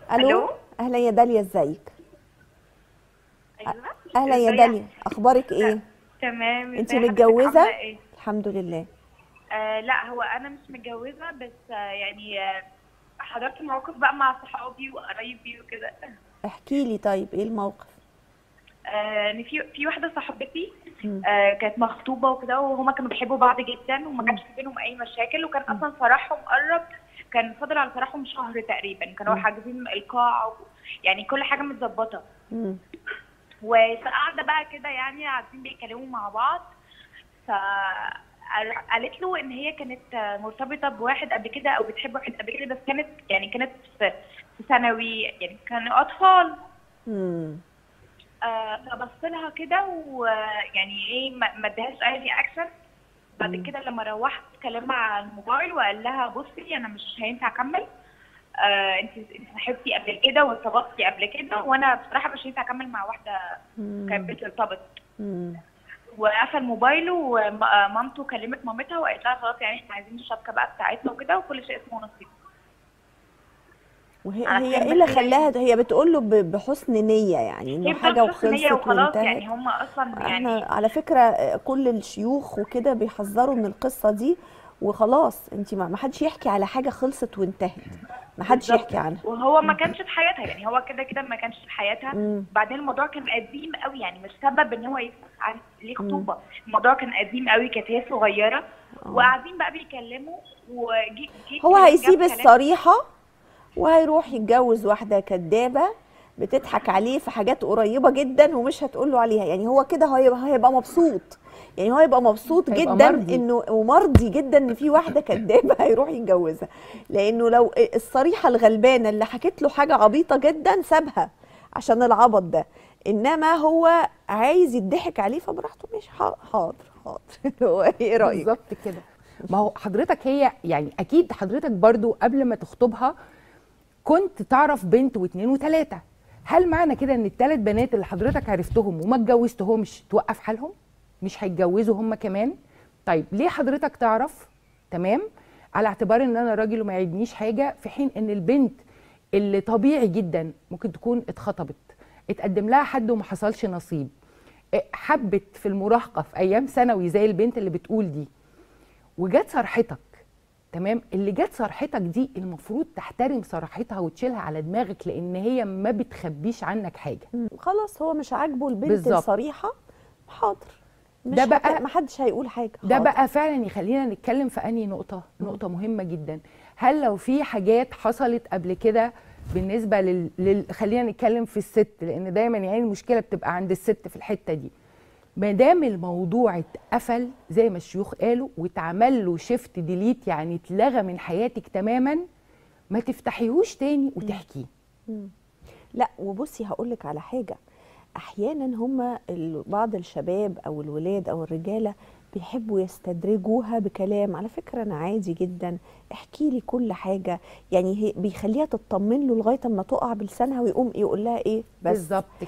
الو ألو؟ اهلا يا داليا ازيك ايوه اهلا يا ازيك؟ داليا اخبارك ايه تمام انت ازي حضرتك؟ متجوزه عاملة ايه؟ الحمش لله آه لا هو انا مش متجوزه بس آه يعني آه حضرت مواقف بقى مع صحابي وقرايبي وكده احكي لي طيب ايه الموقف آه ان في في واحده صاحبتي مم. آه كانت مخطوبه وكده وهما كانوا بيحبوا بعض جدا وما كانش في بينهم اي مشاكل وكان اصلا فرحهم قرب كان فاضل على فرحهم شهر تقريبا كانوا مم. حاجزين القاعه و- يعني كل حاجه متظبطه مم. وقاعده بقى كده يعني قاعدين بيتكلموا مع بعض ف قالت له ان هي كانت مرتبطه بواحد قبل كده او بتحب واحد قبل كده بس كانت يعني كانت في في ثانوي يعني كانوا اطفال مم. آه فبص لها كده ويعني ايه ما ما ادهاش اي رياكشن بعد مم. كده لما روحت كلمها على الموبايل وقال لها بصي انا مش هينفع اكمل آه انت انت صاحبتي قبل كده وارتبطتي قبل كده وانا بصراحه مش هينفع اكمل مع واحده مم. كانت بترتبط مم. وقفل موبايله ومامته كلمت مامتها وقالت لها خلاص يعني احنا عايزين الشبكه بقى بتاعتنا وكده وكل شيء اسمه نصيب وهي عشان هي ايه اللي بس هي- خلاها هي بتقول له ب- بحسن نيه يعني هي انه بتقول حاجه بص إن هي وخلصت وخلاص وانتهت يعني هم اصلا احنا يعني على فكره كل الشيوخ وكده بيحذروا من القصه دي وخلاص انت ما ما حدش يحكي على حاجه خلصت وانتهت ما حدش بالظبط. يحكي عنها وهو ما كانش في حياتها يعني هو كده كده ما كانش في حياتها مم. بعدين الموضوع كان قديم قوي يعني مش سبب ان هو يفتح عن ليه خطوبه الموضوع كان قديم قوي كانت هي صغيره وقاعدين بقى بيكلموا وجي جي هو كلام هيسيب جاب كلام. الصريحة وهيروح يتجوز واحدة كدابة بتضحك عليه في حاجات قريبة جدا ومش هتقول له عليها يعني هو كده هيبقى, هيبقى مبسوط يعني هو هيبقى مبسوط هيبقى جدا مرضي. انه ومرضي جدا ان في واحده كدابه هيروح يتجوزها لانه لو الصريحه الغلبانه اللي حكت له حاجه عبيطه جدا سابها عشان العبط ده انما هو عايز يضحك عليه فبراحته ماشي حاضر حاضر حاضر هو ايه رايك بالظبط كده ما هو حضرتك هي يعني اكيد حضرتك برضو قبل ما تخطبها كنت تعرف بنت واثنين وثلاثه هل معنى كده ان الثلاث بنات اللي حضرتك عرفتهم وما اتجوزتهمش توقف حالهم مش هيتجوزوا هم كمان طيب ليه حضرتك تعرف تمام على اعتبار ان انا راجل وما يعيبنيش حاجه في حين ان البنت اللي طبيعي جدا ممكن تكون اتخطبت اتقدم لها حد وما حصلش نصيب اه، حبت في المراهقه في ايام ثانوي زي البنت اللي بتقول دي وجت صرحتك تمام اللي جت صرحتك دي المفروض تحترم صراحتها وتشيلها على دماغك لان هي ما بتخبيش عنك حاجه مم. خلاص هو مش عاجبه البنت بالظبط. الصريحه حاضر مش ده بقى- هت- ما حدش هيقول حاجه ده حاضر. بقى فعلا يخلينا نتكلم في انهي نقطه نقطه مهمه جدا هل لو في حاجات حصلت قبل كده بالنسبه لل... لل... خلينا نتكلم في الست لان دايما يعني المشكله بتبقى عند الست في الحته دي ما دام الموضوع اتقفل زي ما الشيوخ قالوا واتعمل له شيفت ديليت يعني اتلغى من حياتك تماما ما تفتحيهوش تاني وتحكيه لا وبصي هقول لك على حاجه احيانا هم بعض الشباب او الولاد او الرجاله بيحبوا يستدرجوها بكلام على فكره انا عادي جدا احكي لي كل حاجه يعني هي بيخليها تطمن له لغايه اما تقع بلسانها ويقوم يقول لها ايه بس بالظبط